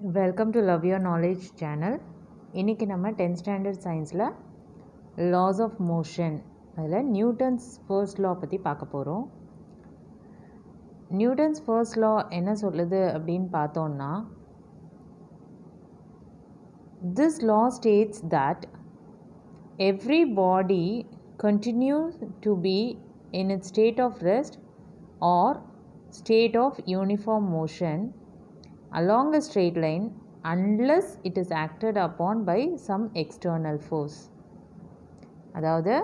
Welcome to love your knowledge channel இன்றைக்கி நம்ம tenth standard சயின்ஸில் லாஸ் ஆஃப் மோஷன் அதில் நியூட்டன்ஸ் ஃபர்ஸ்ட் லா பற்றி பார்க்க போகிறோம் நியூட்டன்ஸ் ஃபர்ஸ்ட் லா என்ன சொல்லுது அப்படின்னு பார்த்தோன்னா this law states that everybody continues to be in its state of rest or state of uniform motion along a straight line unless it is acted upon by some external force அதாவது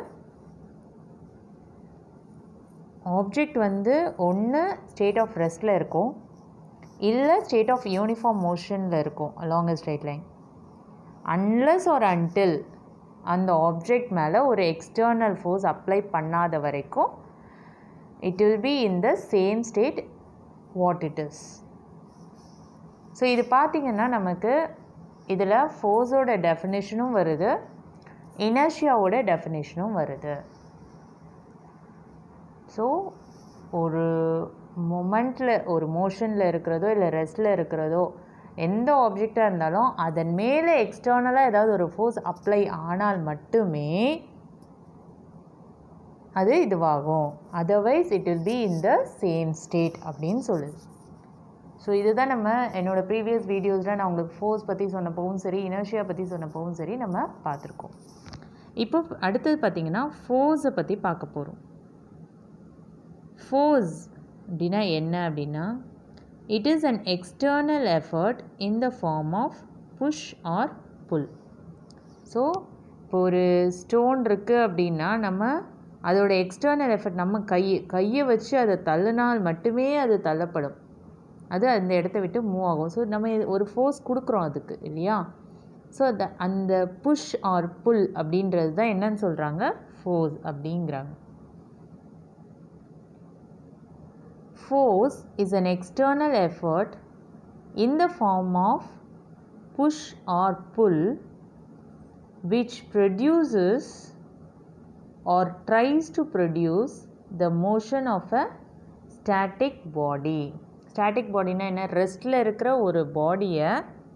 object வந்து ஒன்று state of ரெஸ்ட்டில் இருக்கும் இல்லை state of uniform மோஷனில் இருக்கும் along a straight line unless ஒரு until அந்த object மேலே ஒரு எக்ஸ்டர்னல் ஃபோர்ஸ் அப்ளை பண்ணாத வரைக்கும் it will be in the same state what it is so இது பார்த்திங்கன்னா நமக்கு இதில் ஃபோர்ஸோட டெஃபினேஷனும் வருது இனர்ஷியாவோட டெஃபினேஷனும் வருது ஸோ ஒரு மொமெண்ட்டில் ஒரு மோஷனில் இருக்கிறதோ இல்லை ரெஸ்ட்டில் இருக்கிறதோ எந்த ஆப்ஜெக்டாக இருந்தாலும் அதன் மேலே எக்ஸ்டர்னலாக ஏதாவது ஒரு ஃபோர்ஸ் அப்ளை ஆனால் மட்டுமே அது இதுவாகும் otherwise it will be in the same state அப்படின்னு சொல்லுது ஸோ இதுதான் நம்ம என்னோடய ப்ரீவியஸ் வீடியோஸில் நான் உங்களுக்கு ஃபோர்ஸ் பற்றி சொன்னப்பவும் சரி இனர்ஷியா பற்றி சொன்னப்பவும் சரி நம்ம பார்த்துருக்கோம் இப்போ அடுத்தது பார்த்திங்கன்னா ஃபோர்ஸை பற்றி பார்க்க போகிறோம் ஃபோர்ஸ் அப்படின்னா என்ன அப்படின்னா it is an external effort in the form of push or pull so இப்போ ஒரு ஸ்டோன் இருக்குது அப்படின்னா நம்ம அதோட எக்ஸ்டர்னல் எஃபர்ட் நம்ம கை கையை வச்சு அதை தள்ளினால் மட்டுமே அது தள்ளப்படும் அது அந்த இடத்த விட்டு மூவ் ஆகும் ஸோ நம்ம ஒரு ஃபோர்ஸ் கொடுக்குறோம் அதுக்கு இல்லையா ஸோ அந்த அந்த புஷ் ஆர் புல் அப்படின்றது தான் என்னன்னு சொல்கிறாங்க ஃபோர்ஸ் அப்படிங்கிறாங்க force is an external effort in the form of push or pull which produces or tries to produce the motion of a static body static பாடினா என்ன ரெஸ்ட்டில் இருக்கிற ஒரு பாடியை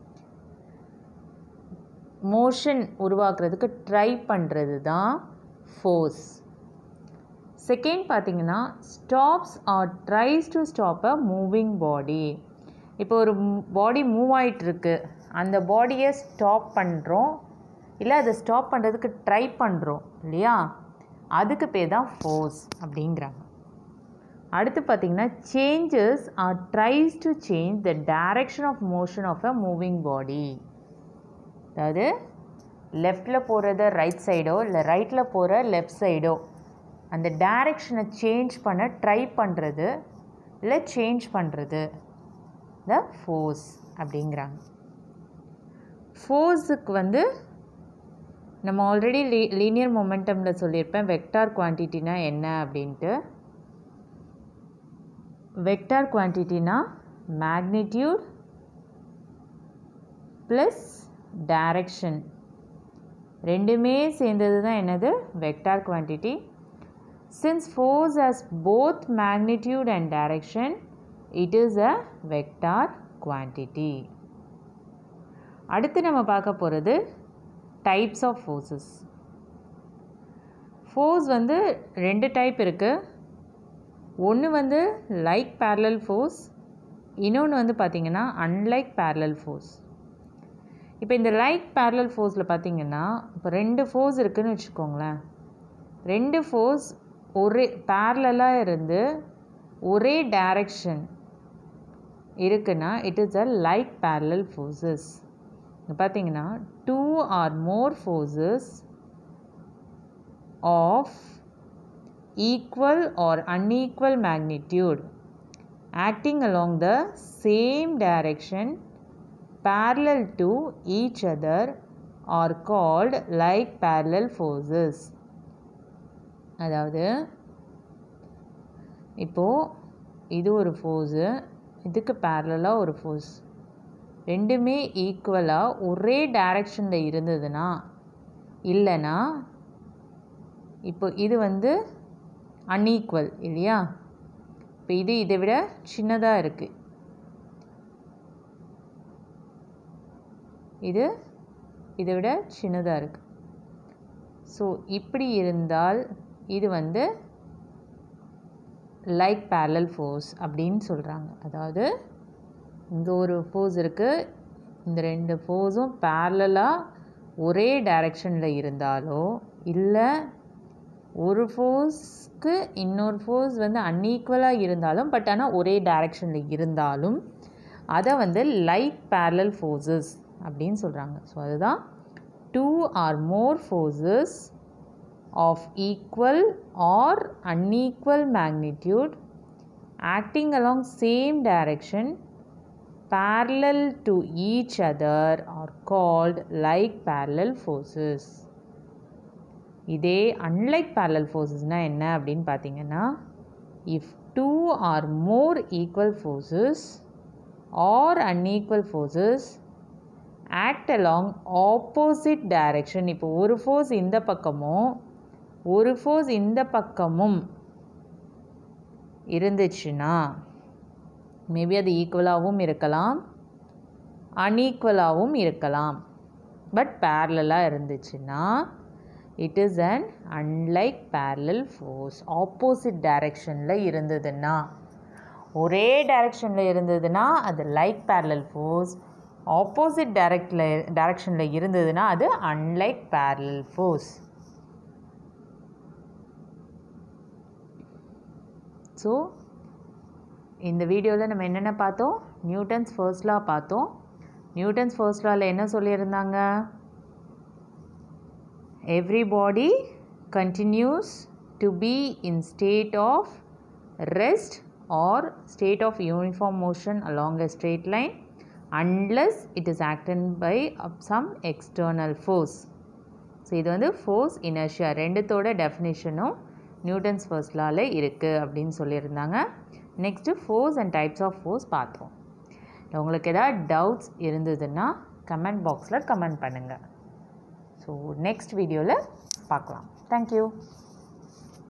மோஷன் உருவாக்குறதுக்கு ட்ரை பண்ணுறது தான் ஃபோர்ஸ் செகண்ட் பார்த்தீங்கன்னா stops or tries to stop a moving body இப்போ ஒரு பாடி மூவ் ஆகிட்டுருக்கு அந்த பாடியை ஸ்டாப் பண்ணுறோம் இல்லை அதை ஸ்டாப் பண்ணுறதுக்கு ட்ரை பண்ணுறோம் இல்லையா அதுக்கு பேர் தான் ஃபோர்ஸ் அப்படிங்கிறாங்க அடுத்து பார்த்திங்கன்னா changes or tries to change the direction of motion of a moving body அதாவது லெஃப்டில் போகிறத ரைட் சைடோ இல்லை ரைட்டில் போகிற லெஃப்ட் சைடோ அந்த டைரெக்ஷனை சேஞ்ச் பண்ண ட்ரை பண்ணுறது இல்லை சேஞ்ச் பண்ணுறது த ஃபோர்ஸ் அப்படிங்கிறாங்க ஃபோர்ஸுக்கு வந்து நம்ம ஆல்ரெடி லீ லீனியர் மொமெண்டமில் சொல்லியிருப்பேன் வெக்டார் குவான்டிட்டினா என்ன அப்படின்ட்டு வெக்டார் குவான்டிட்டினா மேக்னிடியூட் ப்ளஸ் டைரக்ஷன் ரெண்டுமே சேர்ந்தது தான் என்னது vector quantity Since force has both magnitude and direction, it is a vector quantity. அடுத்து நம்ம பார்க்க போகிறது டைப்ஸ் ஆஃப் ஃபோர்ஸஸ் ஃபோர்ஸ் வந்து ரெண்டு டைப் இருக்குது ஒன்று வந்து லைக் பேரலல் ஃபோர்ஸ் இன்னொன்று வந்து பார்த்திங்கன்னா அன்லைக் பேரலல் ஃபோர்ஸ் இப்போ இந்த லைக் பேரலல் ஃபோர்ஸில் பார்த்திங்கன்னா இப்போ ரெண்டு ஃபோர்ஸ் இருக்குதுன்னு வச்சுக்கோங்களேன் ரெண்டு ஃபோர்ஸ் ஒரே பேரலாக இருந்து ஒரே டைரக்ஷன் இருக்குன்னா it is a like parallel forces பார்த்தீங்கன்னா two or more forces of equal or unequal magnitude acting along the same direction parallel to each other are called like parallel forces அதாவது இப்போது இது ஒரு ஃபோர்ஸு இதுக்கு பேரலாக ஒரு force ரெண்டுமே ஈக்குவலாக ஒரே டைரக்ஷனில் இருந்ததுன்னா இல்லைன்னா இப்போ இது வந்து அன்ஈக்குவல் இல்லையா இப்போ இது இதை விட சின்னதாக இருக்குது இது இதை விட சின்னதாக இருக்குது ஸோ இப்படி இருந்தால் இது வந்து லைக் parallel ஃபோர்ஸ் அப்படின்னு சொல்கிறாங்க அதாவது இங்கே ஒரு ஃபோர்ஸ் இருக்குது இந்த ரெண்டு ஃபோர்ஸும் பேரலாக ஒரே டைரெக்ஷனில் இருந்தாலோ இல்லை ஒரு ஃபோர்ஸ்க்கு இன்னொரு ஃபோர்ஸ் வந்து அன்ஈக்குவலாக இருந்தாலும் பட் ஆனால் ஒரே டைரெக்ஷனில் இருந்தாலும் அதை வந்து லைக் parallel ஃபோர்ஸஸ் அப்படின்னு சொல்கிறாங்க ஸோ அதுதான் two or more forces of equal or unequal magnitude acting along same direction parallel to each other are called like parallel forces இதே unlike parallel forcesனால் என்ன அப்படின்னு பார்த்தீங்கன்னா if two or more equal forces or unequal forces act along opposite direction இப்போ ஒரு force இந்த பக்கமும் ஒரு ஃபோர்ஸ் இந்த பக்கமும் இருந்துச்சுன்னா மேபி அது ஈக்குவலாகவும் இருக்கலாம் அன்ஈக்குவலாகவும் இருக்கலாம் பட் பேரலாக இருந்துச்சுன்னா it is an unlike parallel force opposite டைரெக்ஷனில் இருந்ததுன்னா ஒரே டைரெக்ஷனில் இருந்ததுன்னா அது லைக் parallel ஃபோர்ஸ் ஆப்போசிட் டைரக்டில் டைரெக்ஷனில் இருந்ததுன்னா அது அன்லைக் parallel ஃபோர்ஸ் ஸோ இந்த வீடியோவில் நம்ம என்னென்ன பார்த்தோம் நியூட்டன்ஸ் ஃபர்ஸ்ட் லா பார்த்தோம் நியூட்டன்ஸ் ஃபர்ஸ்ட் லாவில் என்ன சொல்லியிருந்தாங்க everybody continues to be in state of rest or state of uniform motion along a straight line unless it is acted by some external force so இது வந்து force inertia ரெண்டுத்தோட டெஃபினேஷனும் Newton's first லாவில் இருக்குது அப்படின்னு சொல்லியிருந்தாங்க next force and types of force பார்த்தோம் உங்களுக்கு ஏதாவது டவுட்ஸ் இருந்ததுன்னா கமெண்ட் பாக்ஸில் கமெண்ட் பண்ணுங்கள் ஸோ நெக்ஸ்ட் வீடியோவில் பார்க்கலாம் தேங்க்யூ